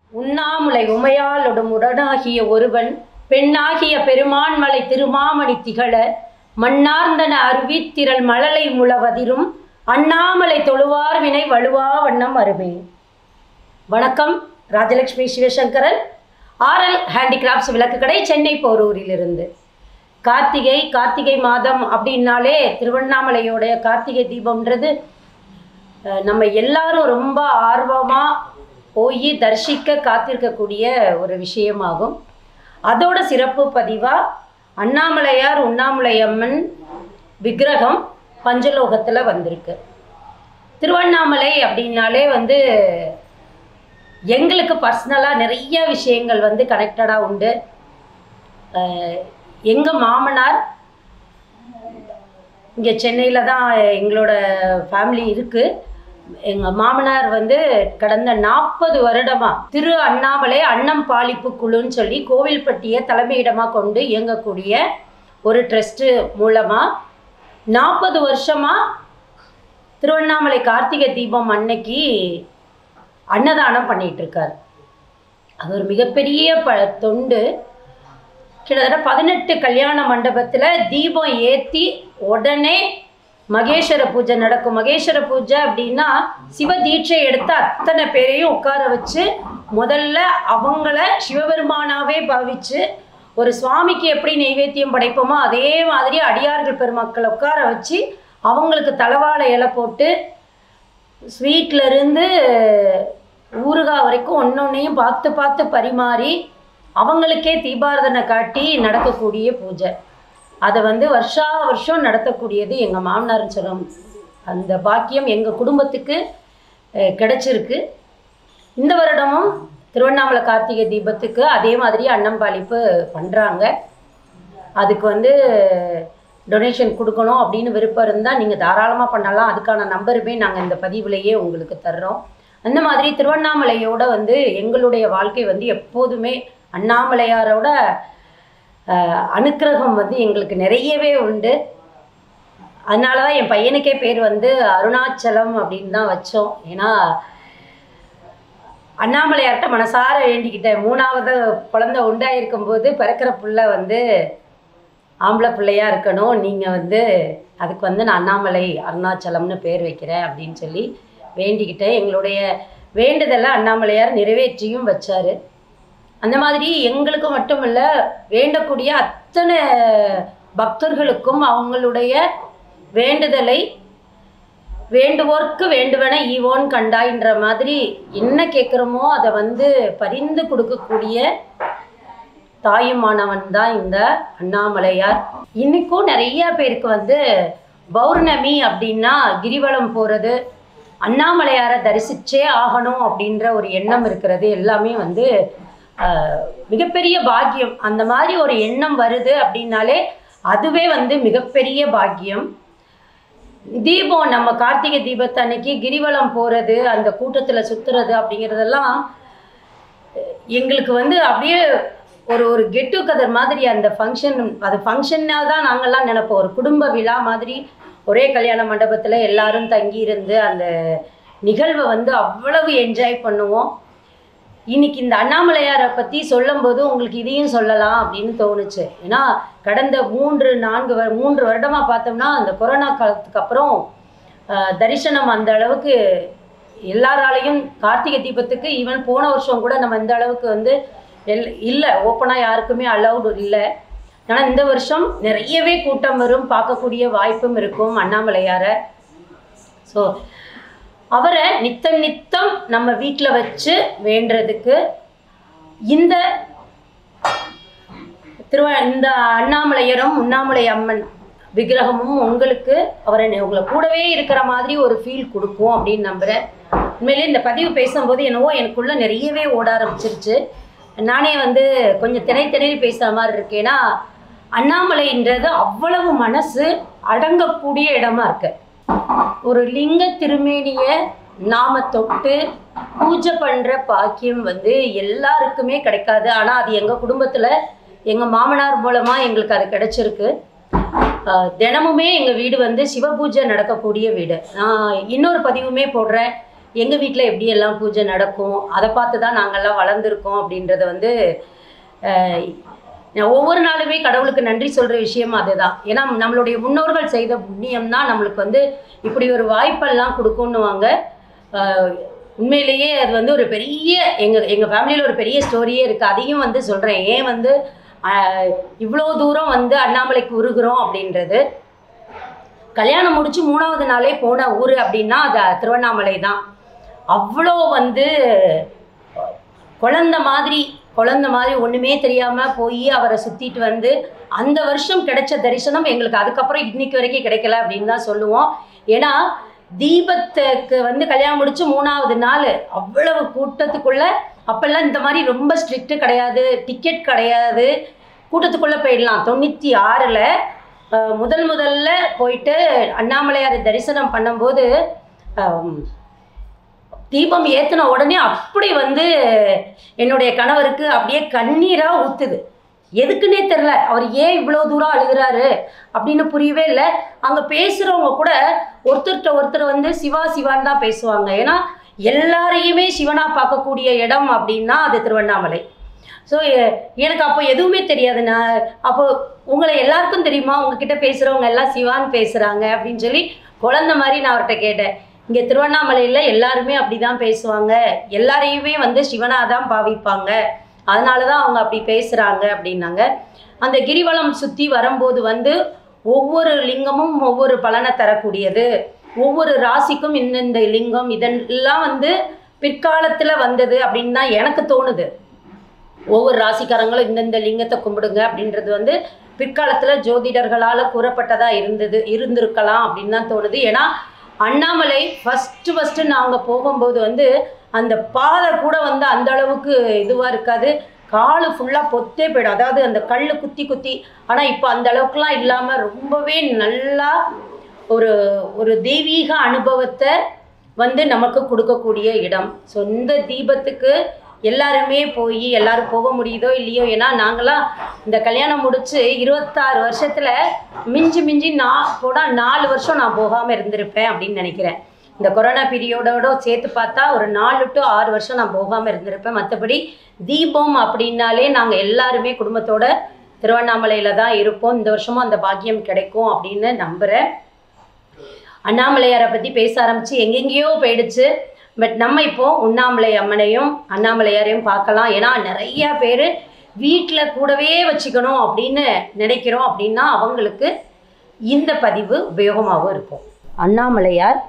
உண்ணாமுலை உமையாலொடும் உடனாகிய ஒருவன் பெண்ணாகிய பெருமான்மலை திருமாமணி திகழ மண்ணார்ந்தன அருவித்திரள் மழலை முழவதிரும் அண்ணாமலை தொழுவார் வினை வலுவா வண்ணம் அருமே வணக்கம் ராஜலட்சுமி சிவசங்கரன் ஆர்எல் ஹேண்டிகிராஃப்ட்ஸ் விளக்குக்கடை சென்னை போரூரிலிருந்து கார்த்திகை கார்த்திகை மாதம் அப்படின்னாலே திருவண்ணாமலையோடைய கார்த்திகை தீபம்ன்றது அஹ், நம்ம எல்லாரும் ரொம்ப ஆர்வமாக போய் தரிசிக்க காத்திருக்கக்கூடிய ஒரு விஷயமாகும் அதோட சிறப்பு பதிவாக அண்ணாமலையார் உண்ணாமலை அம்மன் விக்கிரகம் பஞ்சலோகத்தில் வந்திருக்கு திருவண்ணாமலை அப்படின்னாலே வந்து எங்களுக்கு பர்சனலாக நிறைய விஷயங்கள் வந்து கனெக்டடாக உண்டு எங்கள் மாமனார் இங்கே சென்னையில் தான் எங்களோட ஃபேமிலி இருக்குது எங்கள் மாமனார் வந்து கடந்த நாற்பது வருடமாக திரு அண்ணாமலை அன்னம் பாலிப்பு குழுன்னு சொல்லி கோவில்பட்டியை தலைமையிடமாக கொண்டு இயங்கக்கூடிய ஒரு ட்ரஸ்ட்டு மூலமாக நாற்பது வருஷமாக திருவண்ணாமலை கார்த்திகை தீபம் அன்னைக்கு அன்னதானம் பண்ணிட்டு இருக்கார் அது ஒரு மிகப்பெரிய ப தொண்டு கிட்டத்தட்ட பதினெட்டு கல்யாண மண்டபத்தில் தீபம் ஏற்றி உடனே மகேஸ்வர பூஜை நடக்கும் மகேஸ்வர பூஜை அப்படின்னா சிவ தீட்சை எடுத்த அத்தனை பேரையும் உட்கார வச்சு முதல்ல அவங்கள சிவபெருமானாவே பாவிச்சு ஒரு சுவாமிக்கு எப்படி நைவேத்தியம் படைப்போமோ அதே மாதிரி அடியார்கள் பெருமக்களை உட்கார வச்சு அவங்களுக்கு தலவாழை இலை போட்டு ஸ்வீட்ல இருந்து ஊறுகாய் வரைக்கும் ஒன்னொன்னையும் பார்த்து பார்த்து பரிமாறி அவங்களுக்கே தீபாரதனை காட்டி நடக்கக்கூடிய பூஜை அதை வந்து வருஷா வருஷம் நடத்தக்கூடியது எங்கள் மாமனார்னு சொல்லும் அந்த பாக்கியம் எங்கள் குடும்பத்துக்கு அஹ், கிடைச்சிருக்கு இந்த வருடமும் திருவண்ணாமலை கார்த்திகை தீபத்துக்கு அதே மாதிரி அன்னம்பாளிப்பு பண்ணுறாங்க அதுக்கு வந்து டொனேஷன் கொடுக்கணும் அப்படின்னு விருப்பம் இருந்தால் நீங்கள் தாராளமாக பண்ணலாம் அதுக்கான நம்பருமே நாங்கள் இந்த பதிவுலையே உங்களுக்கு தர்றோம் அந்த மாதிரி திருவண்ணாமலையோட வந்து எங்களுடைய வாழ்க்கை வந்து எப்போதுமே அண்ணாமலையாரோட அஹ், அனுக்கிரகம் வந்து எங்களுக்கு நிறையவே உண்டு அதனால தான் என் பையனுக்கே பேர் வந்து அருணாச்சலம் அப்படின்னு தான் வச்சோம் ஏன்னா அண்ணாமலையார்கிட்ட மனசார வேண்டிக்கிட்டேன் மூணாவது குழந்தை உண்டாயிருக்கும் போது பிறக்கிற புள்ள வந்து ஆம்பளை பிள்ளையா இருக்கணும் நீங்கள் வந்து அதுக்கு வந்து நான் அண்ணாமலை அருணாச்சலம்னு பேர் வைக்கிறேன் அப்படின்னு சொல்லி வேண்டிக்கிட்டேன் எங்களுடைய வேண்டுதலை அண்ணாமலையார் நிறைவேற்றியும் வச்சார் அந்த மாதிரி எங்களுக்கு மட்டும் இல்லை வேண்டக்கூடிய அத்தனை பக்தர்களுக்கும் அவங்களுடைய வேண்டுதலை வேண்டுவோர்க்கு வேண்டுவன ஈவோன் கண்டாயின்ற மாதிரி என்ன கேட்குறோமோ அதை வந்து பரிந்து கொடுக்கக்கூடிய தாயுமானவன் தான் இந்த அண்ணாமலையார் இன்னைக்கும் நிறைய பேருக்கு வந்து பௌர்ணமி அப்படின்னா கிரிவலம் போகிறது அண்ணாமலையாரை தரிசிச்சே ஆகணும் அப்படின்ற ஒரு எண்ணம் இருக்கிறது எல்லாமே வந்து ஆஹ், மிகப்பெரிய பாக்கியம் அந்த மாதிரி ஒரு எண்ணம் வருது அப்படின்னாலே அதுவே வந்து மிகப்பெரிய பாக்கியம் தீபம் நம்ம கார்த்திகை தீபத்து அன்னைக்கு கிரிவலம் போகிறது அந்த கூட்டத்தில் சுற்றுறது அப்படிங்கிறதெல்லாம் எங்களுக்கு வந்து அப்படியே ஒரு ஒரு கெட் டுகெதர் மாதிரி அந்த ஃபங்க்ஷன் அது ஃபங்க்ஷனாக தான் நாங்கள்லாம் நினைப்போம் ஒரு குடும்ப விழா மாதிரி ஒரே கல்யாண மண்டபத்தில் எல்லாரும் தங்கி இருந்து அந்த நிகழ்வை வந்து அவ்வளவு என்ஜாய் பண்ணுவோம் இன்னைக்கு இந்த அண்ணாமலையாரை பற்றி சொல்லும்போது உங்களுக்கு இதையும் சொல்லலாம் அப்படின்னு தோணுச்சு ஏன்னா கடந்த மூன்று நான்கு வரு மூன்று வருடமாக பார்த்தோம்னா அந்த கொரோனா காலத்துக்கு அப்புறம் ஆஹ், தரிசனம் அந்த அளவுக்கு எல்லாராலையும் கார்த்திகை தீபத்துக்கு ஈவன் போன வருஷம் கூட நம்ம இந்த அளவுக்கு வந்து எல் இல்லை ஓப்பனாக யாருக்குமே அலௌடு இல்லை ஆனால் இந்த வருஷம் நிறையவே கூட்டம் வரும் பார்க்கக்கூடிய வாய்ப்பும் இருக்கும் அண்ணாமலையாரை ஸோ அவரை நித்தம் நித்தம் நம்ம வீட்டில் வச்சு வேண்டுறதுக்கு இந்த திருவ இந்த அண்ணாமலையரும் உண்ணாமலை அம்மன் விக்கிரகமும் உங்களுக்கு அவரை நெ- உங்களை கூடவே இருக்கிற மாதிரி ஒரு ஃபீல் கொடுக்கும் அப்படின்னு நம்புகிறேன் உண்மையிலே இந்த பதிவு பேசும்போது என்னவோ எனக்குள்ள நிறையவே ஓட ஆரம்பிச்சிருச்சு நானே வந்து கொஞ்சம் திணை திணறி பேசுகிற மாதிரி இருக்கேன்னா அண்ணாமலைன்றது அவ்வளவு மனசு அடங்கக்கூடிய இடமா இருக்கு ஒரு லிங்க திருமேனிய நாம தொட்டு பூஜை பண்ற பாக்கியம் வந்து எல்லாருக்குமே கிடைக்காது ஆனா அது எங்க குடும்பத்துல எங்க மாமனார் மூலமா எங்களுக்கு அது கிடைச்சிருக்கு ஆஹ் தினமுமே எங்க வீடு வந்து சிவ பூஜை நடக்கக்கூடிய வீடு நான் இன்னொரு பதிவுமே போடுறேன் எங்கள் வீட்டில் எப்படியெல்லாம் பூஜை நடக்கும் அதை பார்த்து தான் நாங்கள்லாம் வளர்ந்துருக்கோம் அப்படின்றத வந்து அஹ், நான் ஒவ்வொரு நாளுமே கடவுளுக்கு நன்றி சொல்கிற விஷயம் அதுதான் ஏன்னா நம்மளுடைய முன்னோர்கள் செய்த புண்ணியம் தான் நம்மளுக்கு வந்து இப்படி ஒரு வாய்ப்பெல்லாம் கொடுக்குன்னுவாங்க அஹ், உண்மையிலேயே அது வந்து ஒரு பெரிய எங்கள் எங்கள் ஃபேமிலியில் ஒரு பெரிய ஸ்டோரியே இருக்குது அதையும் வந்து சொல்கிறேன் ஏன் வந்து அஹ், இவ்வளோ தூரம் வந்து அண்ணாமலைக்கு உருகுறோம் அப்படின்றது கல்யாணம் முடிச்சு மூணாவது நாளே போன ஊர் அப்படின்னா அது திருவண்ணாமலை தான் அவ்வளோ வந்து குழந்த மாதிரி குழந்த மாதிரி ஒன்றுமே தெரியாமல் போய் அவரை சுற்றிட்டு வந்து அந்த வருஷம் கிடைச்ச தரிசனம் எங்களுக்கு அதுக்கப்புறம் இன்னைக்கு வரைக்கும் கிடைக்கல அப்படின்னு தான் சொல்லுவோம் ஏன்னா தீபத்துக்கு வந்து கல்யாணம் முடிச்சு மூணாவது நாள் அவ்வளவு கூட்டத்துக்குள்ள அப்பெல்லாம் இந்த மாதிரி ரொம்ப ஸ்ட்ரிக்ட்டு கிடையாது டிக்கெட் கிடையாது கூட்டத்துக்குள்ளே போயிடலாம் தொண்ணூற்றி ஆறில் முதல் முதல்ல போயிட்டு அண்ணாமலையார் தரிசனம் பண்ணும்போது ஆம், தீபம் ஏற்றின உடனே அப்படி வந்து என்னுடைய கணவருக்கு அப்படியே கண்ணீராக ஊற்றுது எதுக்குன்னே தெரில அவர் ஏன் இவ்வளோ தூரம் அழுகிறாரு அப்படின்னு புரியவே இல்லை அங்கே பேசுகிறவங்க கூட ஒருத்தர்கிட்ட ஒருத்தர் வந்து சிவா சிவான்னு தான் பேசுவாங்க ஏன்னா எல்லாரையுமே சிவனாக பார்க்கக்கூடிய இடம் அப்படின்னா அது திருவண்ணாமலை ஸோ எனக்கு அப்போ எதுவுமே தெரியாது நான் அப்போ உங்களை எல்லாருக்கும் தெரியுமா உங்ககிட்ட பேசுகிறவங்க எல்லாம் சிவான்னு பேசுகிறாங்க அப்படின்னு சொல்லி குழந்த மாதிரி நான் அவர்கிட்ட கேட்டேன் இங்கே திருவண்ணாமலையில் எல்லாருமே அப்படி தான் பேசுவாங்க எல்லாரையுமே வந்து சிவனாக தான் பாவிப்பாங்க அதனால தான் அவங்க அப்படி பேசுகிறாங்க அப்படின்னாங்க அந்த கிரிவலம் சுற்றி வரும்போது வந்து ஒவ்வொரு லிங்கமும் ஒவ்வொரு பலனை தரக்கூடியது ஒவ்வொரு ராசிக்கும் இந்தந்த லிங்கம் இதெல்லாம் வந்து பிற்காலத்தில் வந்தது அப்படின்னு தான் எனக்கு தோணுது ஒவ்வொரு ராசிக்காரங்களும் இந்தந்த லிங்கத்தை கும்பிடுங்க அப்படின்றது வந்து பிற்காலத்தில் ஜோதிடர்களால் கூறப்பட்டதாக இருந்தது இருந்திருக்கலாம் அப்படின்னு தான் தோணுது ஏன்னா அண்ணாமலை ஃபஸ்ட்டு ஃபஸ்ட்டு நாங்கள் போகும்போது வந்து அந்த பாதை கூட வந்து அந்த அளவுக்கு இதுவாக இருக்காது கால் ஃபுல்லாக பொத்தே போயிடும் அதாவது அந்த கல் குத்தி குத்தி ஆனால் இப்போ அந்த அளவுக்குலாம் இல்லாமல் ரொம்பவே நல்லா ஒரு ஒரு தெய்வீக அனுபவத்தை வந்து நமக்கு கொடுக்கக்கூடிய இடம் ஸோ இந்த தீபத்துக்கு எல்லாருமே போய் எல்லாரும் போக முடியுதோ இல்லையோ ஏன்னா நாங்களாம் இந்த கல்யாணம் முடிச்சு இருபத்தாறு வருஷத்தில் மிஞ்சி மிஞ்சி நான் போனால் நாலு வருஷம் நான் போகாமல் இருந்திருப்பேன் அப்படின்னு நினைக்கிறேன் இந்த கொரோனா பீரியடோட சேர்த்து பார்த்தா ஒரு நாலு டு ஆறு வருஷம் நான் போகாமல் இருந்திருப்பேன் மற்றபடி தீபம் அப்படின்னாலே நாங்கள் எல்லாருமே குடும்பத்தோட திருவண்ணாமலையில் தான் இருப்போம் இந்த வருஷமும் அந்த பாக்கியம் கிடைக்கும் அப்படின்னு நம்புகிறேன் அண்ணாமலையாரை பற்றி பேச ஆரம்பித்து எங்கெங்கேயோ போயிடுச்சு பட் நம்ம இப்போ உண்ணாமலை அம்மனையும் அண்ணாமலையாரையும் பார்க்கலாம் ஏன்னா நிறைய பேர் வீட்டில் கூடவே வச்சுக்கணும் அப்படின்னு நினைக்கிறோம் அப்படின்னா அவங்களுக்கு இந்த பதிவு உபயோகமாகவும் இருக்கும் அண்ணாமலையார்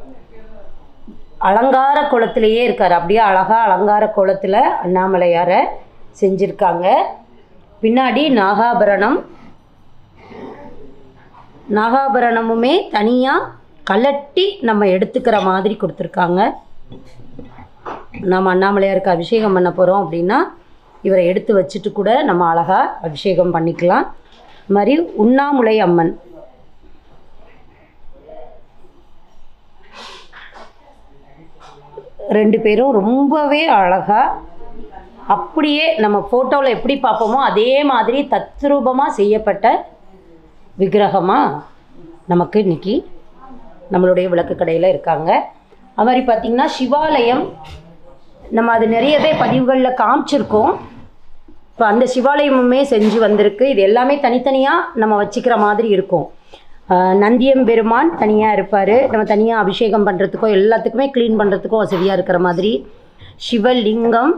அலங்கார குளத்திலேயே இருக்கார் அப்படியே அழகாக அலங்கார குளத்தில் அண்ணாமலையாரை செஞ்சுருக்காங்க பின்னாடி நாகாபரணம் நாகாபரணமுமே தனியாக கலட்டி நம்ம எடுத்துக்கிற மாதிரி கொடுத்துருக்காங்க நம்ம அண்ணாமலையாருக்கு அபிஷேகம் பண்ண போகிறோம் அப்படின்னா இவரை எடுத்து வச்சுட்டு கூட நம்ம அழகாக அபிஷேகம் பண்ணிக்கலாம் இது மாதிரி உண்ணாமுலை அம்மன் ரெண்டு பேரும் ரொம்பவே அழகாக அப்படியே நம்ம ஃபோட்டோவில் எப்படி பார்ப்போமோ அதே மாதிரி தத்ரூபமாக செய்யப்பட்ட விக்கிரகமாக நமக்கு இன்னைக்கு நம்மளுடைய விளக்கு கடையில் இருக்காங்க அது மாதிரி பார்த்திங்கன்னா சிவாலயம் நம்ம அது நிறையவே பதிவுகளில் காமிச்சிருக்கோம் இப்போ அந்த சிவாலயமுமே செஞ்சு வந்திருக்கு இது எல்லாமே தனித்தனியாக நம்ம வச்சுக்கிற மாதிரி இருக்கும் ஆஹ் நந்தியம் பெருமான் தனியாக இருப்பார் நம்ம தனியாக அபிஷேகம் பண்ணுறதுக்கோ எல்லாத்துக்குமே க்ளீன் பண்ணுறதுக்கும் வசதியாக இருக்கிற மாதிரி சிவலிங்கம்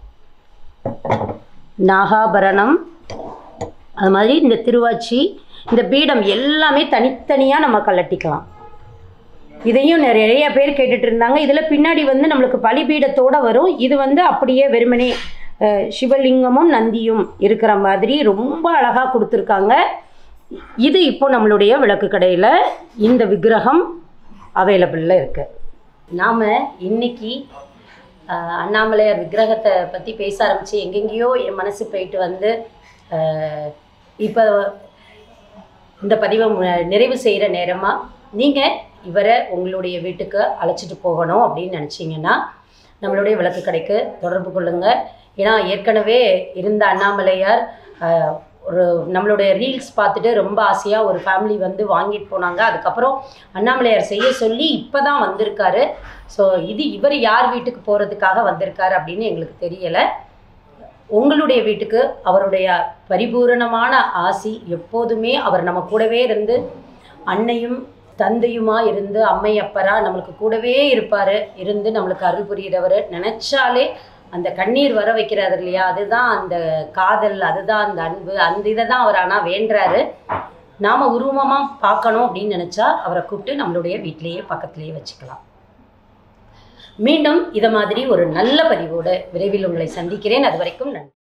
நாகாபரணம் அது மாதிரி இந்த திருவாச்சி இந்த பீடம் எல்லாமே தனித்தனியாக நம்ம கலட்டிக்கலாம் இதையும் நிறைய பேர் கேட்டுட்டு இருந்தாங்க இதில் பின்னாடி வந்து நம்மளுக்கு பலிபீடத்தோட வரும் இது வந்து அப்படியே வெறுமனே அஹ், சிவலிங்கமும் நந்தியும் இருக்கிற மாதிரி ரொம்ப அழகாக கொடுத்துருக்காங்க இது இப்போ நம்மளுடைய விளக்கு கடையில் இந்த விக்கிரகம் அவைலபிளில் இருக்கு நாம் இன்னைக்கு அஹ், அண்ணாமலையார் விக்கிரகத்தை பற்றி பேச ஆரம்பித்து எங்கெங்கேயோ என் மனசு போயிட்டு வந்து இப்போ இந்த பதிவை மு- நிறைவு செய்கிற நேரமாக நீங்கள் இவரை உங்களுடைய வீட்டுக்கு அழைச்சிட்டு போகணும் அப்படின்னு நினச்சிங்கன்னா நம்மளுடைய விளக்கு கடைக்கு தொடர்பு கொள்ளுங்கள் ஏன்னா ஏற்கனவே இருந்த அண்ணாமலையார் ஆஹ், ஒரு நம்மளுடைய ரீல்ஸ் பார்த்துட்டு ரொம்ப ஆசையாக ஒரு ஃபேமிலி வந்து வாங்கிட்டு போனாங்க அதுக்கப்புறம் அண்ணாமலையார் செய்ய சொல்லி இப்போ தான் வந்திருக்காரு ஸோ இது இவர் யார் வீட்டுக்கு போகிறதுக்காக வந்திருக்காரு அப்படின்னு எங்களுக்கு தெரியலை உங்களுடைய வீட்டுக்கு அவருடைய பரிபூரணமான ஆசி எப்போதுமே அவர் நம்ம கூடவே இருந்து அன்னையும் தந்தையுமா இருந்து அம்மை அப்பரா நம்மளுக்கு கூடவே இருப்பார் இருந்து நம்மளுக்கு அருள் புரியிறவர் நினச்சாலே அந்த கண்ணீர் வர வைக்கிறாரு இல்லையா அதுதான் அந்த காதல் அதுதான் அந்த அன்பு அந்த இதை தான் அவர் ஆனால் வேண்டுறாரு நாம் உருவமாக பார்க்கணும் அப்படின்னு நினச்சா அவரை கூப்பிட்டு நம்மளுடைய வீட்டிலேயே பக்கத்துலேயே வச்சுக்கலாம் மீண்டும் இதை மாதிரி ஒரு நல்ல பதிவோடு விரைவில் உங்களை சந்திக்கிறேன் அது வரைக்கும் நன்றி